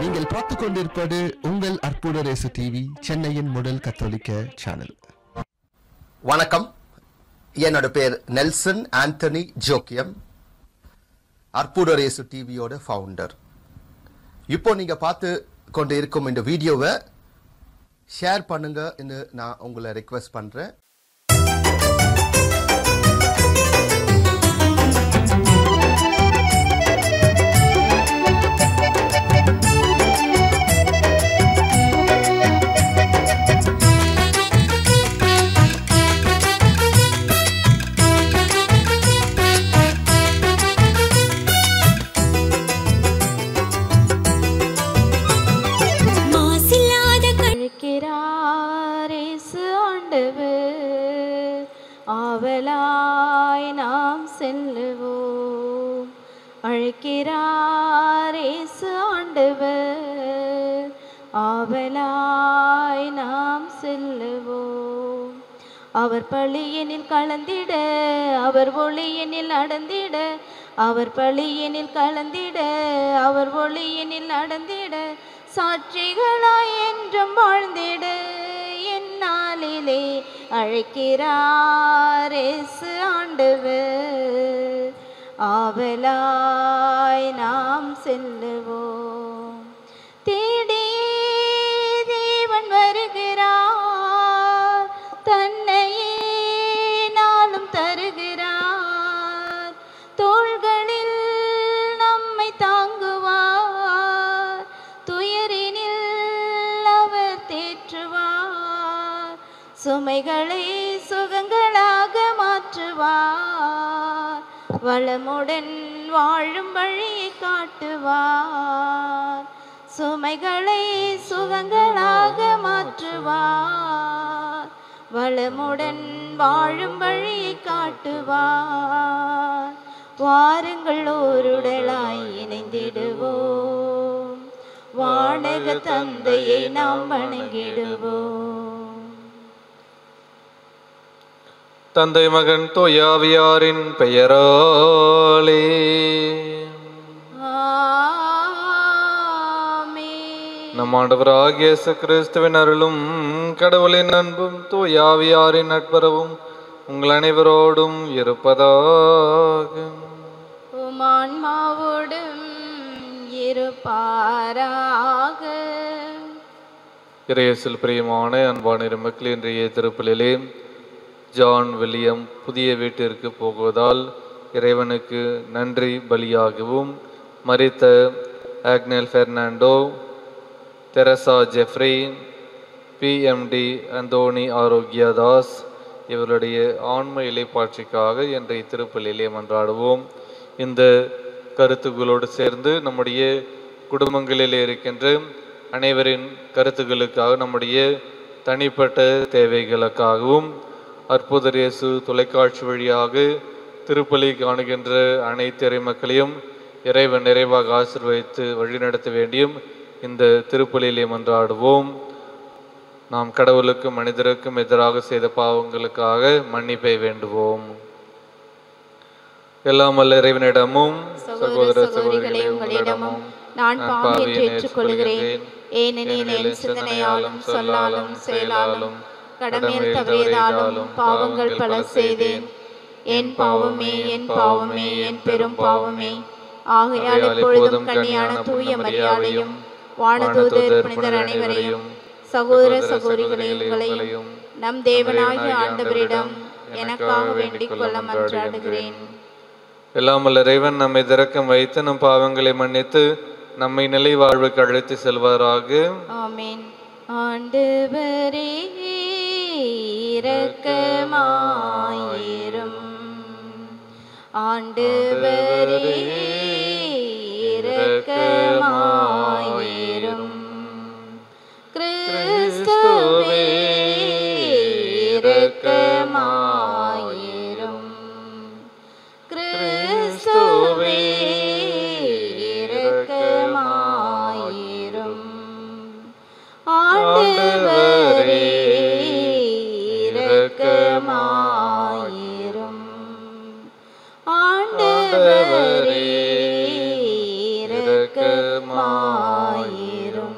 நீங்கள் பார்த்து கொண்டிருப்பது உங்கள் அற்புத ரேசு டிவி சென்னையின் முதல் கத்தோலிக்க சேனல் வணக்கம் என்னோட பேர் நெல்சன் ஆண்டனி ஜோக்கியம் அற்புதரேசு டிவியோட ஃபவுண்டர் இப்போ நீங்க பார்த்து கொண்டு இருக்கும் இந்த வீடியோவை ஷேர் பண்ணுங்கன்னு நான் உங்களை ரெக்வெஸ்ட் பண்றேன் மாசில்லாத அழைக்கிறாரேசு ஆண்டவர் ஆவலாய் நாம் செல்லுவோம் அழைக்கிறாரேசு ஆண்டவர் ஆவலாய் நாம் செல்லுவோம் அவர் பழியனில் கலந்திட அவர் ஒளியனில் நடந்திட அவர் பழியனில் கலந்திட அவர் ஒளியனில் நடந்திட சாட்சிகளாய் என்றும் வாழ்ந்திட என்னாலிலே அழைக்கிறாரேசு ஆண்டவர் ஆவலாய் நாம் செல்லுவோம் தேடியே தேவன் வருகிறார் தன்னையே நாளும் தருகிறார் தோள்களில் நம்மை தாங்குவார் துயரினில் அவர் தேற்றுவார் சுமைகளை சுகங்களாக மாற்றுவார் வளமுடன் வாழும் வழியை காட்டுவார் சுமைகளை சுகங்களாக மாற்றுவார் வளமுடன் வாழும் வழியை காட்டுவார் வாருங்கள் ஓருடலாய் இணைந்திடுவோம் வானக தந்தையை நாம் வணங்கிடுவோம் தந்தை மகன் தோயாவியாரின் பெயராலே ஆமென். நம் ஆண்டவராகிய இயேசு கிறிஸ்துவின் அருளும் கடவுளின் அன்பும் தூயாவியாரின் நட்பரவும் உங்கள் அனைவரோடும் இருப்பதாக உம் ஆன்மாவோடும் இருப்பாராக இறையேசில் பிரியமான அன்பான மக்கள் இன்றைய திருப்பலிலே ஜான் வில்லியம் புதிய வீட்டிற்கு போகுவதால் இறைவனுக்கு நன்றி பலியாகவும் மரித்த Agnel Fernando Teresa Jeffrey PMT Anthony Arokiadas இவருடைய ஆன்ம இலைப்பாட்சிக்காக இன்றைய திருப்பலியிலே மன்றாடுவோம் இந்த கருத்துக்களோடு சேர்ந்து நம்முடைய குடும்பங்களில் இருக்கின்ற அனைவரின் கருத்துக்களுக்காக நம்முடைய தனிப்பட்ட தேவைகளுக்காகவும் அற்புத இயேசு தொலைக்காட்சி வழியாக திருப்பலி காணுகின்ற அனைத்து இறைமக்களையும் இறைவன் நிறைவாக ஆசிர்வதித்து வழிநடத்த வேண்டியும் இந்த திருப்பலியிலே மன்றாடுவோம் நாம் கடவுளுக்கும் மனிதருக்கும் எதிராக செய்த பாவங்களுக்காக மன்னிப்பை வேண்டுவோம் எல்லாம் வல்ல இறைவனிடமும் சகோதர சகோதரிகளே உங்களிடமும் நான் பாவியை ஏற்றுக்கொள்கிறேன் ஏனெனில் என் சிந்தனையாலும் சொல்லாலும் செயலாலும் கடமையில் தவறியதாலும் பாவங்கள் பல செய்தேன் என் பாவமே என் பாவமே என் பெரும் பாவமே ஆகையால் எப்பொழுதும் கன்னியான தூய மரியாதையும் வானதூதர் புனிதர் அனைவரையும் சகோதர சகோதரிகளே உங்களையும் நம் தேவனாகிய ஆண்டவரிடம் எனக்காக வேண்டிக் கொள்ள மன்றாடுகிறேன் எல்லாம் வல்ல இறைவன் நம்மை திறக்கம் வைத்து நம் பாவங்களை மன்னித்து நம்மை நிலை வாழ்வுக்கு அழைத்து செல்வாராக ஆமென் ஆண்டவரே இரக்கமாயிரும் ஆண்டவரே இரக்கமாயிரும் கிறிஸ்துவே இரக்கமாயிரும் கிறிஸ்துவே இரக்கமாயிரும் ஆண்டவரே இரக்கமாயிரும் ஆண்டவரே இரக்கமாயிரும் ஆயிரும்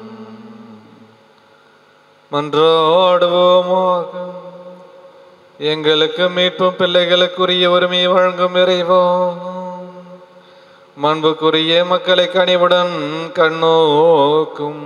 மன்றாடுவோமாக எங்களுக்கு மீட்பும் பிள்ளைகளுக்குரிய உரிமையை வழங்கும் இறைவா மண்புக்குரிய மக்களை கனிவுடன் கண்ணோக்கும்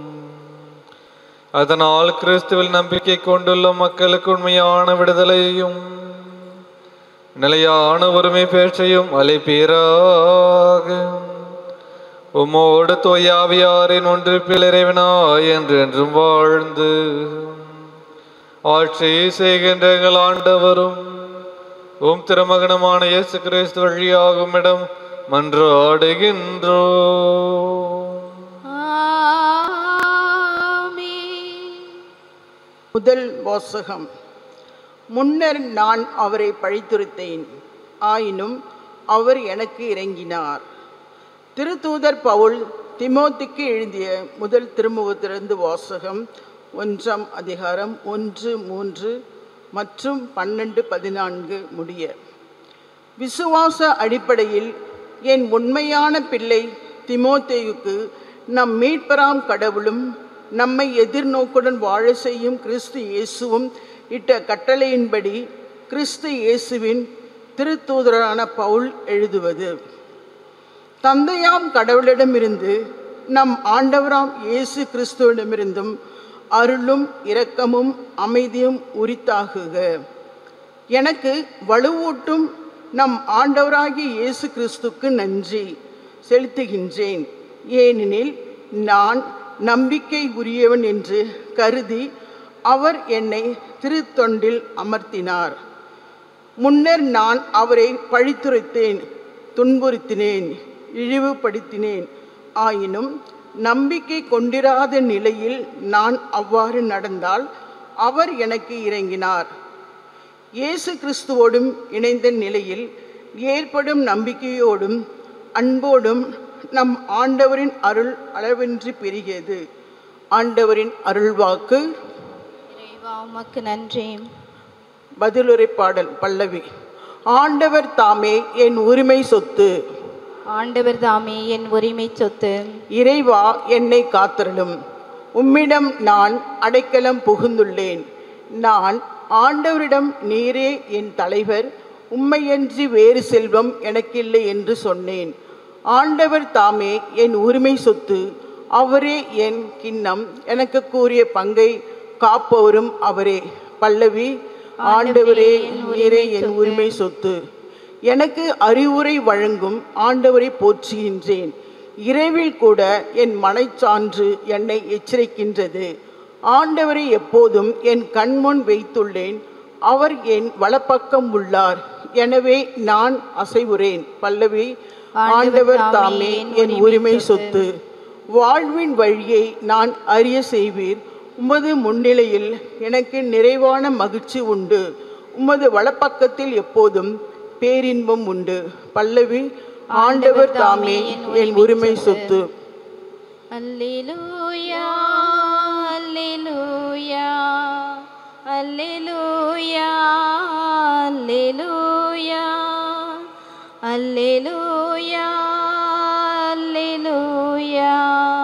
அதனால் கிறிஸ்துவில் நம்பிக்கை கொண்டுள்ள மக்களுக்கு உண்மையான விடுதலையும் நிலையான உரிமை பேச்சையும் அளிப்பீராக உம்மோடு தோயாவியாரின் ஒன்றிப்பில் இறைவனாய் என்றென்றும் வாழ்ந்து ஆட்சி செய்கின்ற எங்கள் ஆண்டவரும் உம் திருமகனமான இயேசு கிறிஸ்து வழியாகும் இடம் மன்றாடுகின்றோ முதல் வாசகம் முன்னர் நான் அவரை பழித்துரைத்தேன் ஆயினும் அவர் எனக்கு இறங்கினார் திருத்தூதர் பவுல் திமோத்திக்கு எழுதிய முதல் திருமுகத்திலிருந்து வாசகம் ஒன்றாம் அதிகாரம் ஒன்று மூன்று மற்றும் பன்னெண்டு பதினான்கு முடிய விசுவாச அடிப்படையில் என் உண்மையான பிள்ளை திமோத்தேயுக்கு நம் மீட்பராம் கடவுளும் நம்மை எதிர்நோக்குடன் வாழ செய்யும் கிறிஸ்து இயேசுவும் இட்ட கட்டளையின்படி கிறிஸ்து இயேசுவின் திருத்தூதரான பவுல் எழுதுவது தந்தையாம் கடவுளிடமிருந்து நம் ஆண்டவராம் இயேசு கிறிஸ்துவிடமிருந்தும் அருளும் இரக்கமும் அமைதியும் உரித்தாகுக எனக்கு வலுவூட்டும் நம் ஆண்டவராகிய இயேசு கிறிஸ்துக்கு நன்றி செலுத்துகின்றேன் ஏனெனில் நான் நம்பிக்கை உரியவன் என்று கருதி அவர் என்னை திருத்தொண்டில் அமர்த்தினார் முன்னர் நான் அவரை பழித்துரைத்தேன் துன்புறுத்தினேன் இழிவுபடுத்தினேன் ஆயினும் நம்பிக்கை கொண்டிராத நிலையில் நான் அவ்வாறு நடந்தால் அவர் எனக்கு இறங்கினார் இயேசு கிறிஸ்துவோடும் இணைந்த நிலையில் ஏற்படும் நம்பிக்கையோடும் அன்போடும் நம் ஆண்டவரின் அருள் அளவின்றி பெருகியது ஆண்டவரின் அருள்வாக்கு இறைவா உமக்கு நன்றி பதிலுரை பாடல் பல்லவி ஆண்டவர் தாமே என் உரிமை சொத்து ஆண்டவர் தாமே என் உரிமை சொத்து இறைவா என்னை காத்தருளும் உம்மிடம் நான் அடைக்கலம் புகுந்துள்ளேன் நான் ஆண்டவரிடம் நீரே என் தலைவர் உம்மையன்றி வேறு செல்வம் எனக்கில்லை என்று சொன்னேன் ஆண்டவர் தாமே என் உரிமை சொத்து அவரே என் கிண்ணம் எனக்கு கூறிய பங்கை காப்பவரும் அவரே பல்லவி ஆண்டவரே நீரே என் உரிமை சொத்து எனக்கு அறிவுரை வழங்கும் ஆண்டவரை போற்றுகின்றேன் இரவில் கூட என் மனைச்சான்று என்னை எச்சரிக்கின்றது ஆண்டவரை எப்போதும் என் கண்முன் வைத்துள்ளேன் அவர் என் வலப்பக்கம் உள்ளார் எனவே நான் அசைவுறேன் பல்லவி ஆண்டவர் தாமே என் உரிமை சொத்து வாழ்வின் வழியை நான் அறிய செய்வீர் உமது முன்னிலையில் எனக்கு நிறைவான மகிழ்ச்சி உண்டு உமது வலப்பக்கத்தில் எப்போதும் பேரின்பம் உண்டு பல்லவி ஆண்டவர் தாமே என் உரிமை சொத்து அல்லேலூயா அல்லேலூயா அல்லேலூயா அல்லேலூயா அல்லேலூயா அல்லேலூயா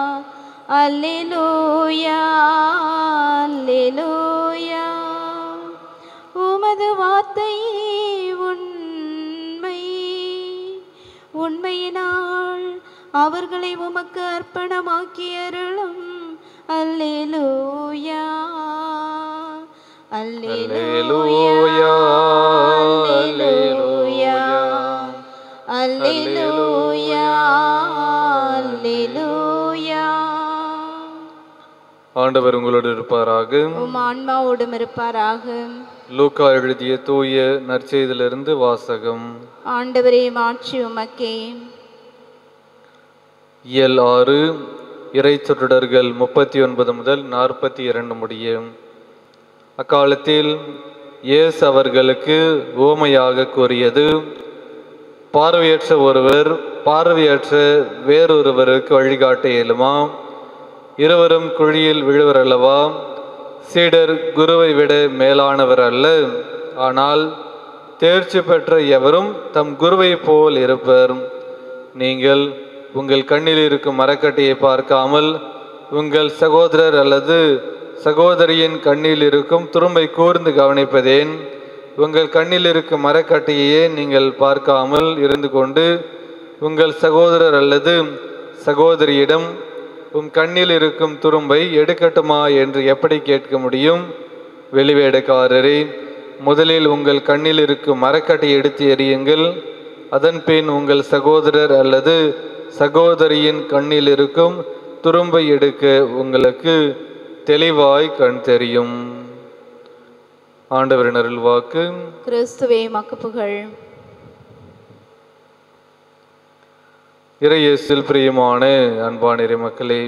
அல்லேலூயா அல்லேலூயா உமது வார்த்தை உண்மை உண்மையினால் அவர்களை உமக்கு அர்ப்பணமாக்கி அருளும் அல்லேலூயா அல்லேலூயா அல்லேலூயா அல்லேலூயா அல்லேலூயா ஆண்டவர் உங்களோடு இருப்பாராக உம் ஆன்மாவோடும் இருப்பாராக லூக்கா எழுதிய தூய நற்செய்திலிருந்து வாசகம் ஆண்டவரே மாட்சி உமக்கே இயல் ஆறு இறை சொற்றொடர்கள் முப்பத்தி ஒன்பது முதல் நாற்பத்தி இரண்டு முடியும் அக்காலத்தில் இயேசு அவர்களுக்கு ஓமையாக கூறியது பார்வையற்ற ஒருவர் பார்வையற்ற வேறொருவருக்கு வழிகாட்ட இயலுமா இருவரும் குழியில் விழுவர் அல்லவா சீடர் குருவை விட மேலானவர் அல்ல ஆனால் தேர்ச்சி பெற்ற எவரும் தம் குருவை போல் இருப்பர் நீங்கள் உங்கள் கண்ணில் இருக்கும் மரக்கட்டையை பார்க்காமல் உங்கள் சகோதரர் அல்லது சகோதரியின் கண்ணில் இருக்கும் துரும்பை கூர்ந்து கவனிப்பதேன் உங்கள் கண்ணில் இருக்கும் மரக்கட்டையே நீங்கள் பார்க்காமல் இருந்து கொண்டு உங்கள் சகோதரர் அல்லது சகோதரியிடம் உம் கண்ணில் இருக்கும் துரும்பை எடுக்கட்டுமா என்று எப்படி கேட்க முடியும் வெளிவேடக்காரரே முதலில் உங்கள் கண்ணில் இருக்கும் மரக்கட்டை எடுத்து எறியுங்கள் அதன் பின் உங்கள் சகோதரர் அல்லது சகோதரியின் கண்ணில் இருக்கும் துரும்பை எடுக்க உங்களுக்கு தெளிவாய் கண் தெரியும் ஆண்டவரின் அருள்வாக்கு கிறிஸ்துவே மக்கு புகழ் இறையேசில் பிரியமான அன்பான இறை மக்களே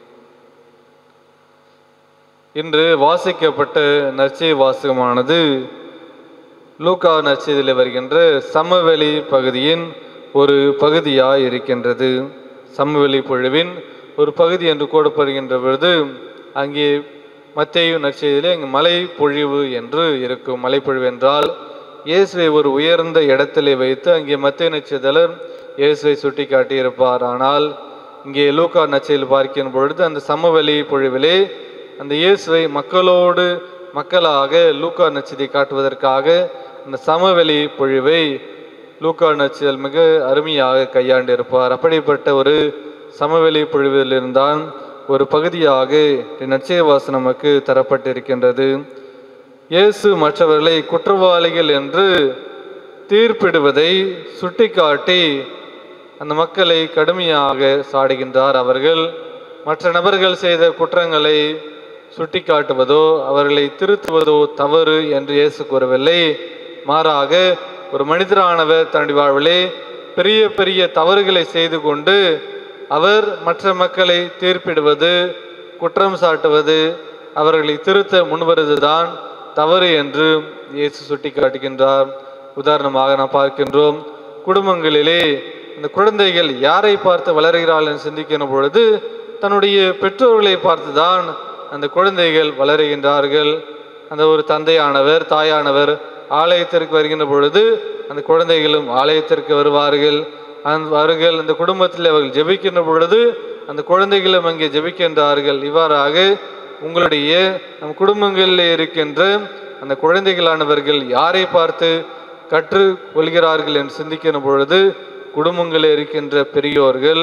இன்று வாசிக்கப்பட்ட நற்செய்தி வாசகமானது லூக்கா நற்செய்தியில் வருகின்ற சமவெளி பகுதியின் ஒரு பகுதியாய் இருக்கின்றது சமவெளி பொழிவின் ஒரு பகுதி என்று கூடப்படுகின்ற பொழுது அங்கே மத்தேயு நற்செய்தியிலே அங்கு மலை பொழிவு என்று இருக்கும் மலைப்பொழிவு என்றால் இயேசுவை ஒரு உயர்ந்த இடத்திலே வைத்து அங்கே மத்திய நட்சத்திரர் இயேசுவை சுட்டி காட்டியிருப்பார் ஆனால் இங்கே லூக்கா நச்சையில் பார்க்கின்ற பொழுது அந்த சமவெளி பொழிவிலே அந்த இயேசுவை மக்களோடு மக்களாக லூக்கா நச்சதை காட்டுவதற்காக அந்த சமவெளி பொழிவை லூக்கா நச்சியல் மிக அருமையாக கையாண்டிருப்பார் அப்படிப்பட்ட ஒரு சமவெளி பொழிவிலிருந்தான் ஒரு பகுதியாக நச்சயவாசம் நமக்கு தரப்பட்டிருக்கின்றது இயேசு மற்றவர்களை குற்றவாளிகள் என்று தீர்ப்பிடுவதை சுட்டிக்காட்டி அந்த மக்களை கடுமையாக சாடுகின்றார் அவர்கள் மற்ற நபர்கள் செய்த குற்றங்களை சுட்டிக்காட்டுவதோ அவர்களை திருத்துவதோ தவறு என்று இயேசு கூறவில்லை மாறாக ஒரு மனிதரானவர் தன்னுடைய வாழ்விலே பெரிய பெரிய தவறுகளை செய்து கொண்டு அவர் மற்ற மக்களை தீர்ப்பிடுவது குற்றம் சாட்டுவது அவர்களை திருத்த முன்வருவதுதான் தவறு என்று இயேசு சுட்டிக்காட்டுகின்றார் உதாரணமாக நாம் பார்க்கின்றோம் குடும்பங்களிலே இந்த குழந்தைகள் யாரை பார்த்து வளர்கிறார்கள் என்று சிந்திக்கின்ற பொழுது தன்னுடைய பெற்றோர்களை பார்த்துதான் அந்த குழந்தைகள் வளருகின்றார்கள் அந்த ஒரு தந்தையானவர் தாயானவர் ஆலயத்திற்கு வருகின்ற பொழுது அந்த குழந்தைகளும் ஆலயத்திற்கு வருவார்கள் அந்த அவர்கள் அந்த குடும்பத்தில் அவர்கள் ஜெபிக்கின்ற பொழுது அந்த குழந்தைகளும் அங்கே ஜெபிக்கின்றார்கள் இவ்வாறாக உங்களுடைய நம் குடும்பங்களில் இருக்கின்ற அந்த குழந்தைகளானவர்கள் யாரை பார்த்து கற்று கொள்கிறார்கள் என்று சிந்திக்கின்ற பொழுது குடும்பங்களில் இருக்கின்ற பெரியோர்கள்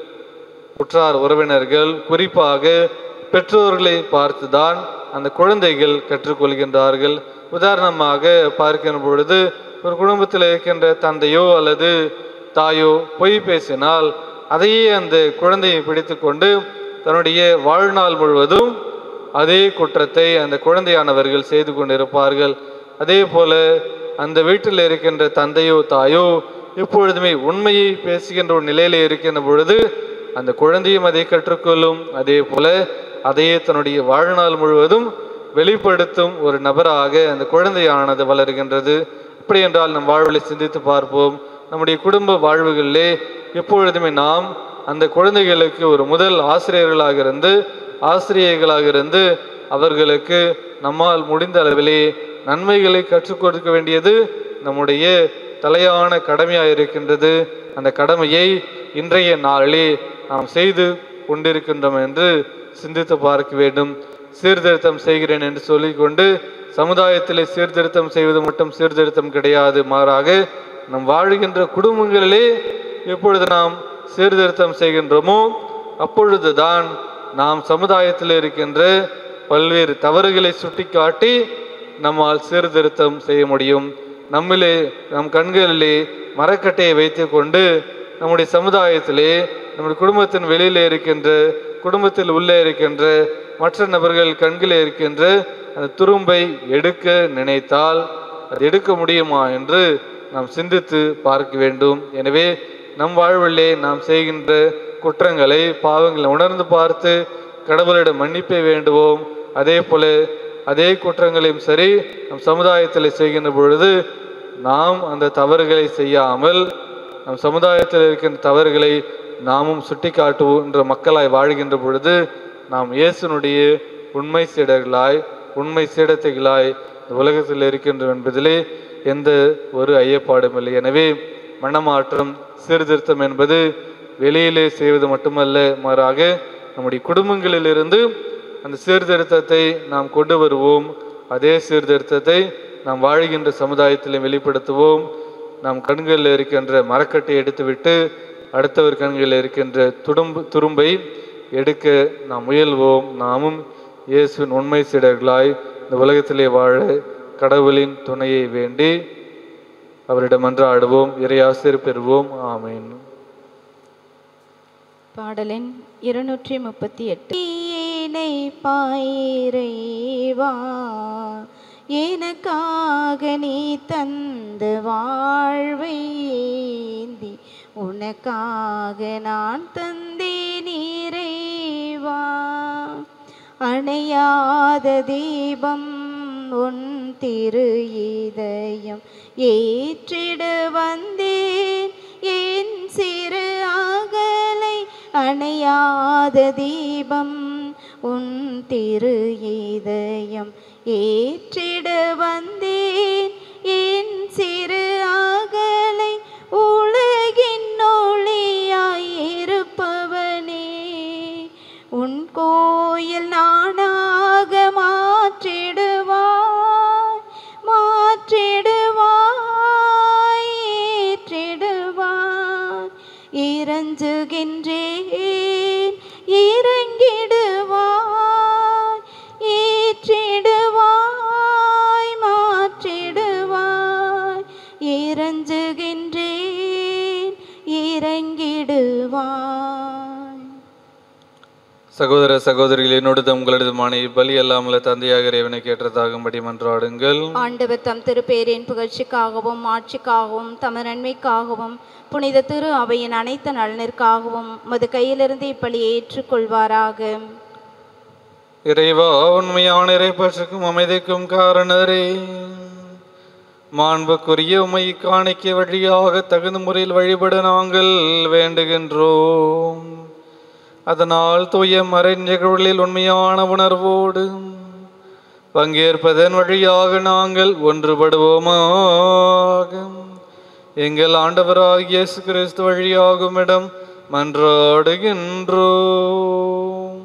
உற்றார் உறவினர்கள் குறிப்பாக பெற்றோர்களை பார்த்துதான் அந்த குழந்தைகள் கற்றுக்கொள்கின்றார்கள் உதாரணமாக பார்க்கின்ற பொழுது ஒரு குடும்பத்தில் இருக்கின்ற தந்தையோ அல்லது தாயோ பொய் பேசினால் அதையே அந்த குழந்தையை பிடித்துக்கொண்டு தன்னுடைய வாழ்நாள் முழுவதும் அதே குற்றத்தை அந்த குழந்தையானவர்கள் செய்து கொண்டிருப்பார்கள் அதே போல அந்த வீட்டில் இருக்கின்ற தந்தையோ தாயோ எப்பொழுதுமே உண்மையை பேசுகின்ற ஒரு நிலையில இருக்கின்ற பொழுது அந்த குழந்தையும் அதை கற்றுக்கொள்ளும் அதே போல அதையே தன்னுடைய வாழ்நாள் முழுவதும் வெளிப்படுத்தும் ஒரு நபராக அந்த குழந்தையானது வளர்கின்றது அப்படி என்றால் நம் வாழ்வில் சிந்தித்து பார்ப்போம் நம்முடைய குடும்ப வாழ்வுகளிலே எப்பொழுதுமே நாம் அந்த குழந்தைகளுக்கு ஒரு முதல் ஆசிரியர்களாக இருந்து ஆசிரியர்களாக இருந்து அவர்களுக்கு நம்மால் முடிந்த அளவிலே நன்மைகளை கற்றுக் கொடுக்க வேண்டியது நம்முடைய தலையான கடமையாக இருக்கின்றது அந்த கடமையை இன்றைய நாளிலே நாம் செய்து கொண்டிருக்கின்றோம் என்று சிந்தித்து பார்க்க வேண்டும் சீர்திருத்தம் செய்கிறேன் என்று சொல்லிக்கொண்டு சமுதாயத்திலே சீர்திருத்தம் செய்வது மட்டும் சீர்திருத்தம் கிடையாது மாறாக நம் வாழுகின்ற குடும்பங்களிலே எப்பொழுது நாம் சீர்திருத்தம் செய்கின்றோமோ அப்பொழுதுதான் நாம் சமுதாயத்தில் இருக்கின்ற பல்வேறு தவறுகளை சுட்டிக்காட்டி நம்மால் சீர்திருத்தம் செய்ய முடியும் நம்மிலே நம் கண்களிலே மரக்கட்டையை வைத்துக்கொண்டு நம்முடைய சமுதாயத்திலே நம்முடைய குடும்பத்தின் வெளியிலே இருக்கின்ற குடும்பத்தில் உள்ளே இருக்கின்ற மற்ற நபர்கள் கண்களே இருக்கின்ற அந்த துரும்பை எடுக்க நினைத்தால் அது எடுக்க முடியுமா என்று நாம் சிந்தித்து பார்க்க வேண்டும் எனவே நம் வாழ்விலே நாம் செய்கின்ற குற்றங்களை பாவங்களை உணர்ந்து பார்த்து கடவுளிடம் மன்னிப்பை வேண்டுவோம் அதே போல அதே குற்றங்களையும் சரி நம் சமுதாயத்தில் செய்கின்ற பொழுது நாம் அந்த தவறுகளை செய்யாமல் நம் சமுதாயத்தில் இருக்கின்ற தவறுகளை நாமும் சுட்டி காட்டுகின்ற மக்களாய் வாழ்கின்ற பொழுது நாம் இயேசுனுடைய உண்மை சீடர்களாய் உண்மை சீடத்தைகளாய் இந்த உலகத்தில் இருக்கின்றோம் என்பதிலே எந்த ஒரு ஐயப்பாடும் இல்லை எனவே மனமாற்றம் சீர்திருத்தம் என்பது வெளியிலே செய்வது மட்டுமல்ல மாறாக நம்முடைய குடும்பங்களிலிருந்து அந்த சீர்திருத்தத்தை நாம் கொண்டு வருவோம் அதே சீர்திருத்தத்தை நாம் வாழ்கின்ற சமுதாயத்தில் வெளிப்படுத்துவோம் நம் கண்களில் இருக்கின்ற மரக்கட்டை எடுத்துவிட்டு அடுத்தவர் கண்களில் இருக்கின்ற துடும்பு துரும்பை எடுக்க நாம் முயல்வோம் நாமும் இயேசுவின் உண்மை சீடர்களாய் இந்த உலகத்திலே வாழ கடவுளின் துணையை வேண்டி அவரிடம் மன்றாடுவோம் இறையாசிர் பெறுவோம் ஆமேன் பாடலின் இருநூற்றி முப்பத்தி எட்டு ஏனை பாயிரைவா எனக்காக நீ தந்த வாழ்வையேந்தி உனக்காக நான் தந்தேன் இறைவா அணையாத தீபம் உன் திரு இதயம் ஏற்றிட வந்தேன் என் சிறு அகலை அணையாத தீபம் உன் திரு இதயம் ஏற்றிட வந்தேன் என் சிறு அகலை உலகின் ஒளியாயிருப்பவனே உன் கோயில் நானாக மாற்றிடுவாய் மாற்றிடுவாய் ஏற்றிடுவாய் இறஞ்சுகின்றேன் இறங்கிடுவாய் ஏற்றிடுவாய் மாற்றிடுவாய் இறஞ்சுகின்றேன் இறங்கிடுவாய் சகோதர சகோதரிகள் என்னோடது உங்களது பலி அல்லாமல தந்தையாக இறைவனை கேட்டதாகும்படி மன்றாடுங்கள் ஆண்டவர் தம் திருப்பேரின் புகழ்ச்சிக்காகவும் ஆட்சிக்காகவும் தம நன்மைக்காகவும் புனித திரு அவையின் அனைத்து நலனிற்காகவும் மது கையிலிருந்து இப்பலியை ஏற்றுக்கொள்வாராக இறைவா உண்மையான இறைப்பற்றுக்கும் அமைதிக்கும் காரணரே மாண்புக்குரிய உமை காணிக்கை வழியாக தகுந்த முறையில் வழிபட நாங்கள் வேண்டுகின்றோம் அதனால் தூய மறை நிகழ்வுகளில் உண்மையான உணர்வோடு பங்கேற்பதன் வழியாக நாங்கள் ஒன்றுபடுவோமாக எங்கள் ஆண்டவராகிய இயேசு கிறிஸ்து வழியாகும் இடம் மன்றாடுகின்றோம்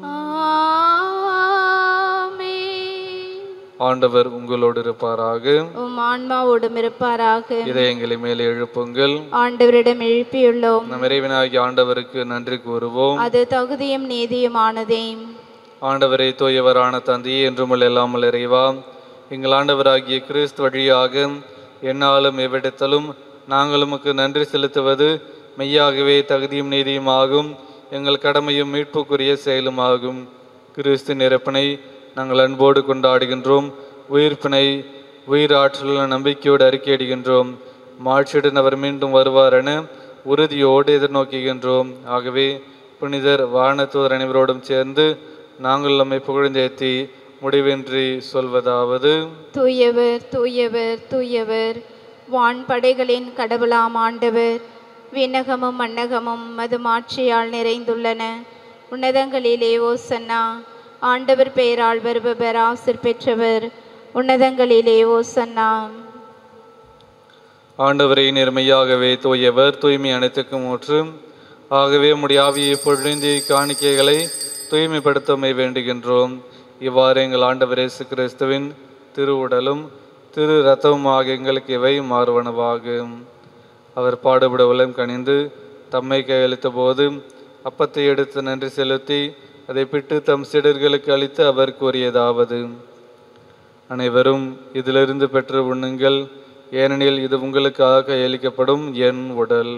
ஆமென். ஆண்டவர் உங்களோடு இருப்பாராக உம் ஆன்மாவோடும் இருப்பாராக இதயங்களை மேலே எழுப்புங்கள் ஆண்டவரிடம் எழுப்பியுள்ளோம் நம் இறைவனாகிய ஆண்டவருக்கு நன்றி கூறுவோம் அது தகுதியும் நீதியுமானதே ஆண்டவரை தூயவரான தந்தையே என்றும் எல்லாமல் இறைவா எங்கள் ஆண்டவராகிய கிறிஸ்து வழியாக என்னாலும் எவ்விடத்திலும் நாங்கள் உமக்கு நன்றி செலுத்துவது மெய்யாகவே தகுதியும் நீதியுமாகும் எங்கள் கடமையும் மீட்புக்குரிய செயலுமாகும் கிறிஸ்து நிரப்பனை நாங்கள் அன்போடு கொண்டாடுகின்றோம் உயிர்ப்பினை உயிர் ஆற்றலுள்ள நம்பிக்கையோடு அறிக்கையிடுகின்றோம் மாட்சியுடன் அவர் மீண்டும் வருவார் என உறுதியோடு எதிர்நோக்குகின்றோம் ஆகவே புனிதர் வானத்தூதர் அனைவரோடும் சேர்ந்து நாங்கள் நம்மை புகழ்ந்தேத்தி முடிவின்றி சொல்வதாவது தூயவர் தூயவர் தூயவர் வான்படைகளின் கடவுளாம் ஆண்டவர் விண்ணகமும் மன்னகமும் மது மாட்சியால் நிறைந்துள்ளன உன்னதங்களிலே ஓசன்னா ஆண்டவர் பெயரால் வருபவர் ஆசிர் பெற்றவர் உன்னதங்களிலே ஓசன்னா ஆண்டவரை நேர்மையாகவே தூயவர் தூய்மை அனைத்துக்கும் ஊற்று ஆகவே உம்முடைய ஆவியை பொழிந்தி காணிக்கைகளை தூய்மைப்படுத்தமை வேண்டுகின்றோம் இவ்வாறு எங்கள் ஆண்டவர் இயேசு கிறிஸ்துவின் திருவுடலும் திரு ரத்தமுமாக எங்களுக்கு இவை மாறுவனவாகும் அவர் பாடுபட உலம் கனிந்து தம்மை கையளித்த போது அப்பத்தை எடுத்து நன்றி செலுத்தி அதை பிட்டு தம் சீடர்களுக்கு அளித்து அவர் கூறியதாவது அனைவரும் இதிலிருந்து பெற்று உண்ணுங்கள் ஏனெனில் இது உங்களுக்காக கையளிக்கப்படும் என் உடல்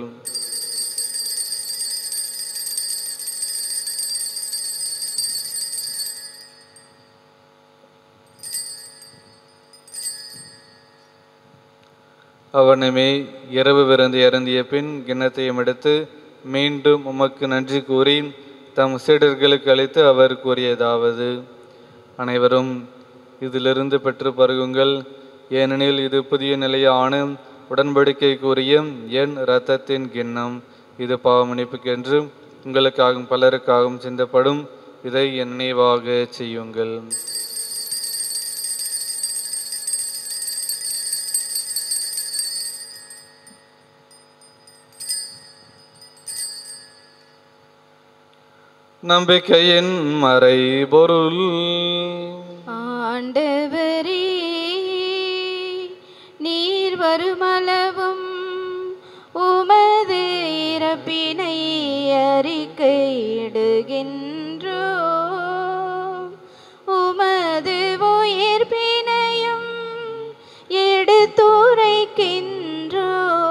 அவனுமே இரவு விருந்து இறந்திய பின் கிண்ணத்தையும் எடுத்து மீண்டும் உமக்கு நன்றி கூறி தம் சீடர்களுக்கு அளித்து அவர் கூறியதாவது அனைவரும் இதிலிருந்து பெற்று பருகுங்கள் ஏனெனில் இது புதிய நிலையான உடன்படிக்கைக்குரிய என் இரத்தத்தின் கிண்ணம் இது பாவமன்னிப்புக்கென்று உங்களுக்காகவும் பலருக்காகவும் சிந்தப்படும் இதை என் நினைவாக செய்யுங்கள் நம்பிக்கையின் மறைபொருள் ஆண்டவரே நீர் வருமளவும் உமது இறப்பினை அறிக்கையிடுகின்றோ உமது உயிர்ப்பினையும் எடுத்துரைக்கின்றோ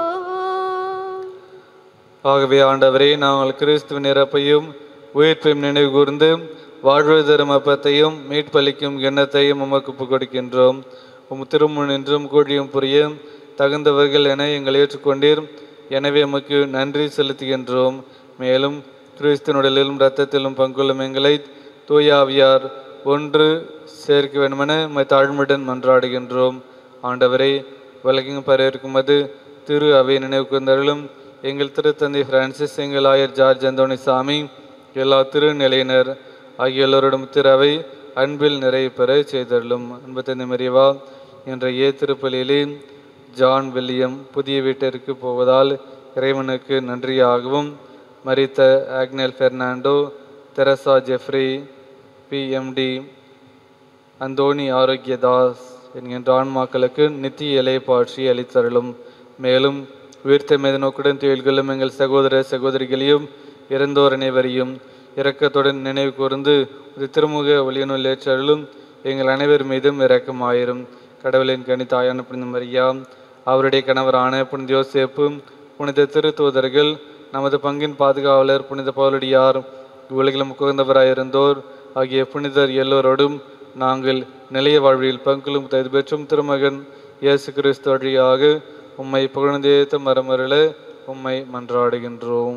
ஆகவே ஆண்டவரே நாங்கள் கிறிஸ்துவின் இறப்பையும் உயிர்ப்பையும் நினைவு கூர்ந்து வாழ்வு தரும் அப்பத்தையும் மீட்பளிக்கும் எண்ணத்தையும் உமக்கு ஒப்புக் கொடுக்கின்றோம் உம் திருமுன் நின்றும் கூடியும் புரிய தகுந்தவர்கள் என எங்களை ஏற்றுக்கொண்டீர் எனவே உமக்கு நன்றி செலுத்துகின்றோம் மேலும் கிறிஸ்துவனுடலிலும் இரத்தத்திலும் பங்குள்ளும் எங்களை தூயாவியார் ஒன்று சேர்க்க வேண்டுமென உம்மை தாழ்மையுடன் மன்றாடுகின்றோம் ஆண்டவரை உலகெங்கும் பரவிருக்கும் அது திரு அவை நினைவு கூர்ந்தருளும் எங்கள் திருத்தந்தை பிரான்சிஸ் எங்கள் ஆயர் ஜார்ஜ் அந்தோணி சாமி எல்லா திருநிலையினர் ஆகிய எல்லோரிடம் திரு அவை அன்பில் நிறைவு பெற செய்தருளும் அன்பு தந்தை மறியவா என்ற ஏ திருப்பலியிலே ஜான் வில்லியம் புதிய வீட்டிற்கு போவதால் இறைவனுக்கு நன்றியாகவும் மரித்த Agnel Fernando Teresa Jeffrey PMT Anthony Arokiadas என்கின்ற ஆன்மாக்களுக்கு நித்திய இலைப்பாட்சி அளித்தருளும் மேலும் உயிர்த்த மீது நோக்குடன் துயில்களும் எங்கள் சகோதர சகோதரிகளையும் இறந்தோர் அனைவரையும் இரக்கத்துடன் நினைவு கூர்ந்து ஒரு திருமுக ஒளியனுள் ஏற்றருளும் எங்கள் அனைவர் மீதும் இரக்கமாயிரும் கடவுளின் கனி தாயான புனித மரியா அவருடைய கணவரான புனித யோசேப்பு புனித திருத்தூதர்கள் நமது பங்கின் பாதுகாவலர் புனித பவுலடியார் உலகிலும் குகந்தவராயிருந்தோர் ஆகிய புனிதர் எல்லோரோடும் நாங்கள் நிலைய வாழ்வில் பங்கிலும் தகுதி பெற்றும் திருமகன் இயேசு கிறிஸ்து வழியாக உம்மை புகழ்ந்தேத்த மரமருள உம்மை மன்றாடுகின்றோம்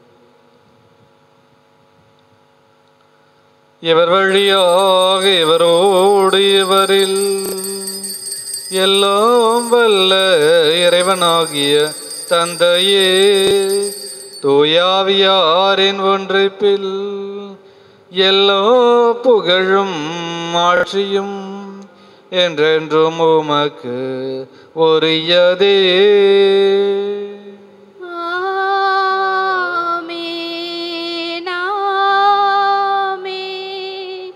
இவர் வழியாக இவரோடு இவரில் எல்லாம் வல்ல இறைவனாகிய தந்தையே தூயாவியாரின் ஒன்றிப்பில் எல்லா புகழும் ஆட்சியும் என்றென்றும் உமக்கு உரியதே ஆமென், ஆமென்,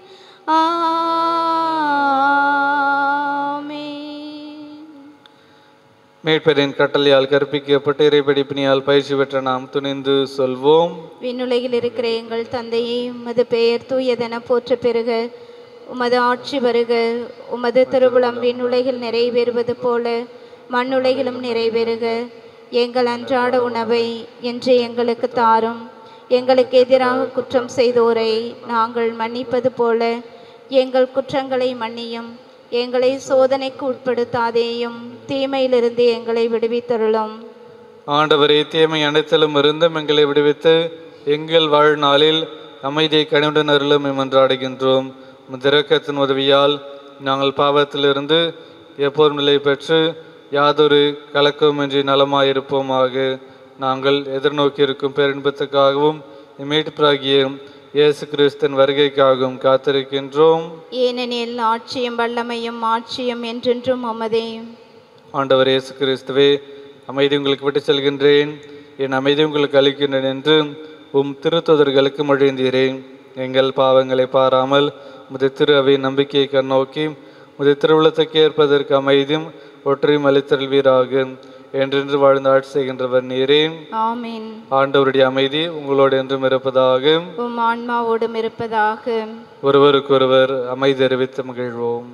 ஆமென். மீட்பரின் கட்டளையால் கற்பிக்கப்பட்டு இறைப்படிப்பினியால் பயிற்சி பெற்ற நாம் துணிந்து சொல்வோம் விண்ணுலகில் இருக்கிற எங்கள் தந்தையே உமது பெயர் தூயதென போற்ற பெறுக உமது ஆட்சி வருக உமது திருவுளம் விண்ணுலகில் நிறைவேறுவது போல மண்ணுலகிலும் நிறைவேறுக எங்கள் அன்றாட உணவை என்று எங்களுக்கு தாரும் எங்களுக்கு எதிராக குற்றம் செய்தோரை நாங்கள் மன்னிப்பது போல எங்கள் குற்றங்களை மன்னியும் எங்களை சோதனைக்கு உட்படுத்தாதேயும் தீமையிலிருந்து எங்களை விடுவித்தருளும் ஆண்டவரே தீமை அனைத்திலும் இருந்தும் எங்களை விடுவித்து எங்கள் வாழ்நாளில் அமைதியை கனிவுடன் அருளும் மன்றாடுகின்றோம் திரக்கத்தின் உதவியால் நாங்கள் பாவத்திலிருந்து எப்போதும் நிலை பெற்று யாதொரு கலக்கமின்றி நலமாயிருப்போமாக நாங்கள் எதிர்நோக்கியிருக்கும் பேரின்பத்துக்காகவும் மீட்பராகிய இயேசு கிறிஸ்தன் வருகைக்காகவும் காத்திருக்கின்றோம் ஏனெனில் ஆட்சியும் வல்லமையும் ஆட்சியும் என்றென்றும் உமதே ஆண்டவர் இயேசு கிறிஸ்துவே அமைதி உங்களுக்கு விட்டு செல்கின்றேன் என் அமைதி உங்களுக்கு அளிக்கின்றேன் என்று உம் திருத்தொதர்களுக்கு மொழிந்தீரேன் எங்கள் பாவங்களை பாராமல் முது திரு அவை நம்பிக்கையை கண்ணோக்கி முது திருவுளத்துக்கு ஏற்பதற்கு அமைதியும் ஒற்றையும் அளித்தருள்வீராக என்றென்று வாழ்ந்து ஆட்சி செய்கின்றவர் நீரே ஆமென் ஆண்டவருடைய அமைதி உங்களோடு என்றும் இருப்பதாக உம் ஆன்மாவோடும் இருப்பதாக ஒருவருக்கொருவர் அமைதி அறிவித்து மகிழ்வோம்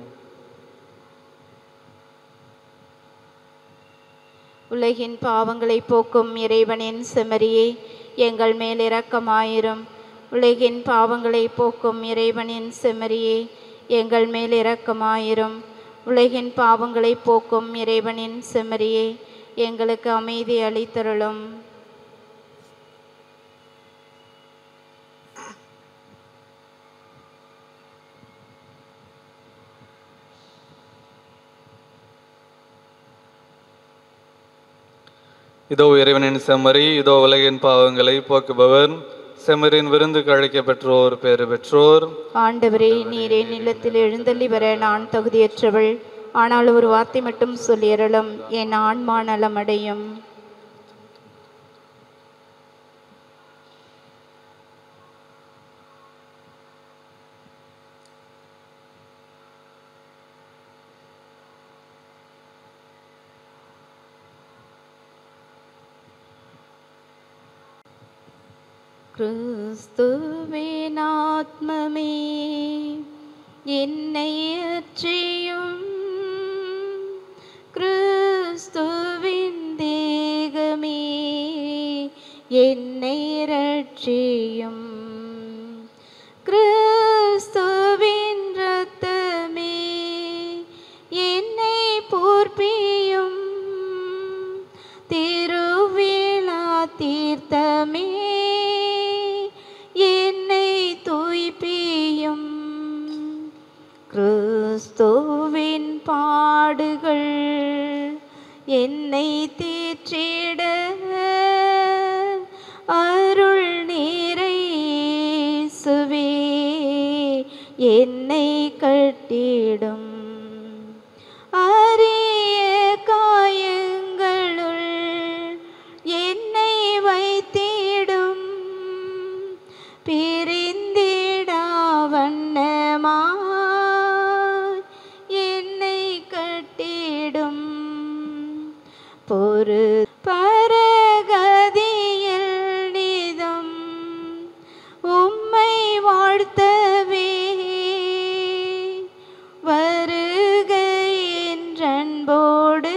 உலகின் பாவங்களை போக்கும் இறைவனின் செமரியே எங்கள் மேல் இரக்கமாயிரும் உலகின் பாவங்களை போக்கும் இறைவனின் செமரியே எங்கள் மேல் இரக்கமாயிரும் உலகின் பாவங்களை போக்கும் இறைவனின் செமரியே எங்களுக்கு அமைதி அளித்தருளும் இதோ இறைவனின் செம்மறி இதோ உலகின் பாவங்களை போக்குபவர் செம்மறியின் விருந்துக்கு அழைக்க பெற்றோர் பேறு பெற்றோர் ஆண்டவரே நீரே நிலத்தில் எழுந்தள்ளி வர நான் தகுதியற்றவள் ஆனால் ஒரு வார்த்தை மட்டும் சொல்லியறலும் என் ஆன்மா நலமடையும் கிறிஸ்துவின் ஆத்மமே என்னை அற்றியும் கிறிஸ்துவின் தேகமே என்னை ரட்சியும் கிறிஸ்துவின் இரத்தமே என்னை போர்ப்பியும் திருவிழா தீர்த்தமே என்னை தூய்ப்பியும் கிறிஸ்துவின் பாடுகள் என்னை தீற்றிட அருள் நீரை சுவே என்னை கட்டிடும் அரிய காயங்களுள் என்னை வைத்திடும் பிரிந்திடா வண்ணமாய் என்னை கட்டிடும் பொறு பரகதியில் நிதம் உம்மை வாழ்த்தவே வருக என்றன்போடு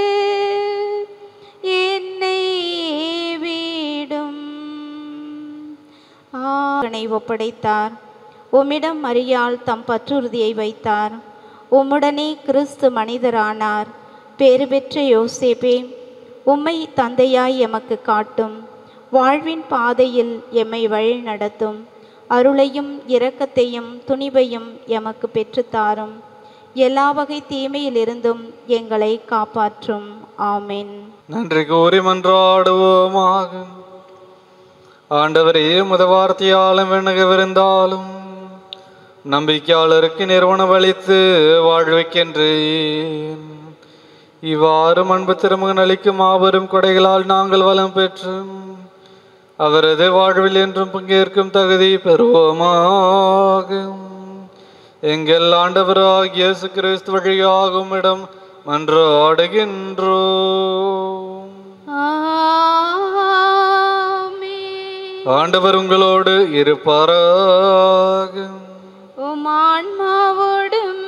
என்னை வீடும் ஆணை ஒப்படைத்தார் உம்மிடம் மரியாள் தம் பற்றுறுதியை வைத்தார் உம்முடனே கிறிஸ்து மனிதரானார் பேறு பெற்ற யோசேப்பே உம்மை தந்தையாய் எமக்கு காட்டும் வாழ்வின் பாதையில் எம்மை வழி நடத்தும் அருளையும் இரக்கத்தையும் துணிவையும் எமக்கு பெற்றுத்தாரும் எல்லா வகை தீமையிலிருந்தும் எங்களை காப்பாற்றும் ஆமென் நன்றி கூறி மன்றாடுவோமாக ஆண்டவரே முதவார்த்தையாலும் விண்ணகவிருந்தாலும் நம்பிக்கையாளருக்கு நிறுவனம் அளித்து வாழ்விக்கின்றேன் இவ்வாறு அன்பு திருமகன் அளிக்கும் மாபெரும் கொடைகளால் நாங்கள் வளம் பெற்று அவரது வாழ்வில் என்றும் பங்கேற்கும் தகுதி பெறுவோமாக எங்கள் ஆண்டவராகிய இயேசு கிறிஸ்து வழியாகும் இடம் மன்றாடுகின்றோம் ஆமென். ஆண்டவர் உங்களோடு இருப்பாராக உம் ஆன்மாவோடும்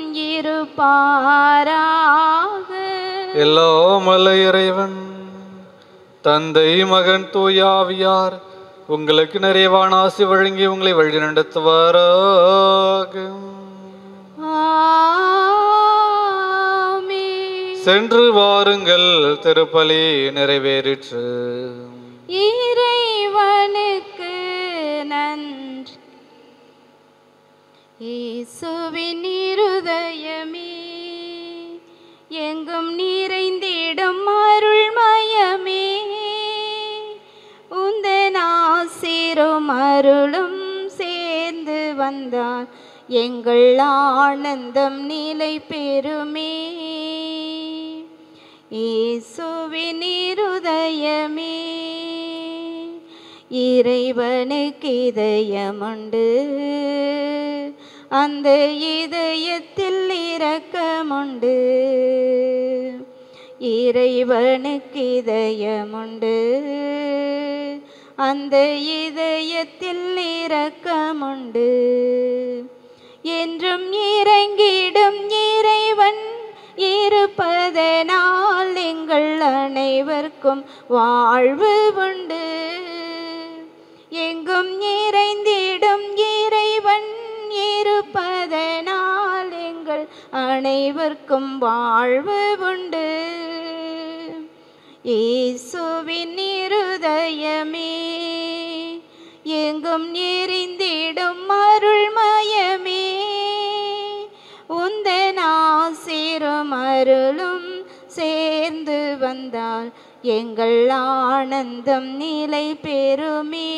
இருப்பாராக எல்லாம் வல்ல இறைவன் தந்தை மகன் தூயாவியார் உங்களுக்கு நிறைவான ஆசி வழங்கி உங்களை வழி நடத்துவாராக ஆமென். சென்று வாருங்கள் திருப்பலி நிறைவேறிற்று இறைவனுக்கு நன்றி இயேசுவின் இருதயமே எங்கும் நிறைந்திடும் அருள்மயமே உந்தன் ஆசிரும் அருளும் சேர்ந்து வந்தால் எங்கள் ஆனந்தம் நிலை பெறுமே இயேசுவின் இருதயமே இறைவனுக்கு இதயமுண்டு அந்த இதயத்தில் இரக்கமுண்டு இறைவனுக்கு இதயமுண்டு அந்த இதயத்தில் இரக்கமுண்டு என்றும் இறங்கிடும் இறைவன் இருப்பதனால் எங்கள் அனைவருக்கும் வாழ்வு உண்டு எங்கும் நிறைந்திடும் இறைவன் இருப்பதனால் எங்கள் அனைவருக்கும் வாழ்வு உண்டு இயேசுவின் இருதயமே எங்கும் எரிந்திடும் அருள்மயமே உந்தன் ஆசிரும் அருளும் சேர்ந்து வந்தால் எங்கள் ஆனந்தம் நிலை பெறுமே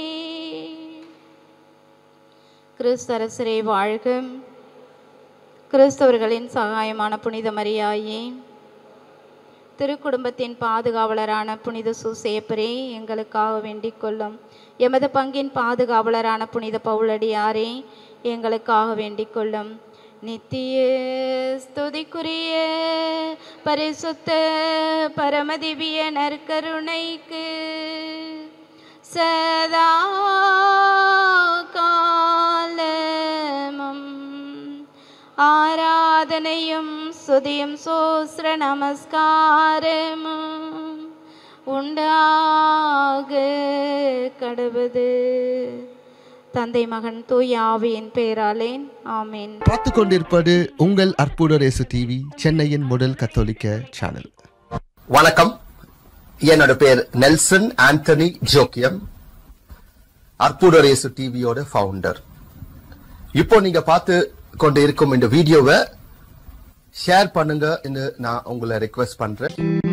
கிறிஸ்தரசரே வாழ்க கிறிஸ்தவர்களின் சகாயமான புனித மரியாயே திருக்குடும்பத்தின் பாதுகாவலரான புனித சூசேப்பரே எங்களுக்காக வேண்டிக் கொள்ளும் எமது பங்கின் பாதுகாவலரான புனித பவுலடியாரே எங்களுக்காக வேண்டிக் கொள்ளும் நித்திய ஸ்துதிக்குரிய பரிசுத்த பரமதிவிய நற்கருணைக்கு சதா காலமும் ஆராதனையும் சுதியும் சோஸ்ர நமஸ்காரமும் உண்டாக கடவுது தந்தை மகன் தூய் ஆவியின் பேராலேன் ஆமீன் பார்த்து கொண்டிருப்பது உங்கள் அற்புத ரேசு டிவி சென்னையின் முதல் கத்தோலிக்க சேனல் வணக்கம் என்னோட பேர் நெல்சன் ஆண்டனி ஜோக்கியம் அற்புதரேசு டிவியோட ஃபவுண்டர் இப்போ நீங்க பார்த்து கொண்டு இருக்கும் இந்த வீடியோவை ஷேர் பண்ணுங்க நான் உங்களை ரெக்வெஸ்ட் பண்றேன்